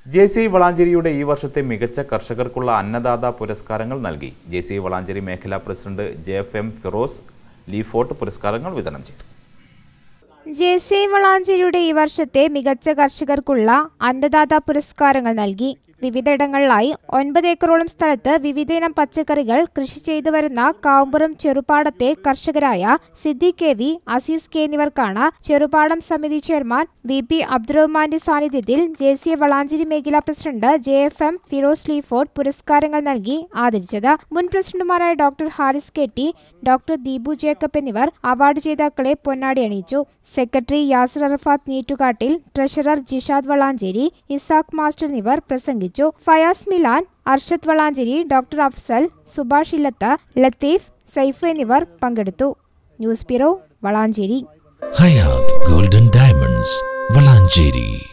J C വളാഞ്ചേരിയുടെ ഈ വർഷത്തെ മികച്ച കർഷകർക്കുള്ള അന്നദാത പുരസ്കാരങ്ങൾ നൽകി ജെ സി വളാഞ്ചേരി മേഖലാ president J F M Firoz ലീഫോർട്ട് പുരസ്കാരങ്ങൾ വിതരണം ചെയ്തു ജെ സി വളാഞ്ചേരിയുടെ ഈ വർഷത്തെ മികച്ച കർഷകർക്കുള്ള അന്നദാത പുരസ്കാരങ്ങൾ നൽകി വിവിധയിടങ്ങളിലായി ഒൻപത് ഏക്കറോളം സ്ഥലത്ത് വിവിധയിനം പച്ചക്കറികൾ കൃഷി ചെയ്തു വരുന്ന കാവുമ്പുറം ചെറുപാടത്തെ കർഷകരായ Siddique K V Azeez K എന്നിവർക്കാണ് ചെറുപാടം സമിതി ചെയർമാൻ വി പി അബ്ദുറഹ്മാന്റെ സാന്നിധ്യത്തിൽ ജെ സി എ വളാഞ്ചേരി മേഖലാ president J F M Firoz ലീഫോർഡ് പുരസ്കാരങ്ങൾ നൽകി ആദരിച്ചത് മുൻ പ്രസിഡന്റുമാരായ doctor Haris K T doctor Deepu Jacob എന്നിവർ അവാർഡ് ജേതാക്കളെ പൊന്നാടി അണിയിച്ചു secretary Yasar Arafat Neettukattil treasurer Jishad Valanchery Ishaq master എന്നിവർ പ്രസംഗിച്ചു ഫയാസ് മിലാൻ അർഷദ് വളാഞ്ചേരി ഡോക്ടർ അഫ്സൽ സുഭാഷ് ഇല്ലത്ത് ലത്തീഫ് സൈഫ് എന്നിവർ പങ്കെടുത്തു news bureau Valanchery Hayat golden diamonds Valanchery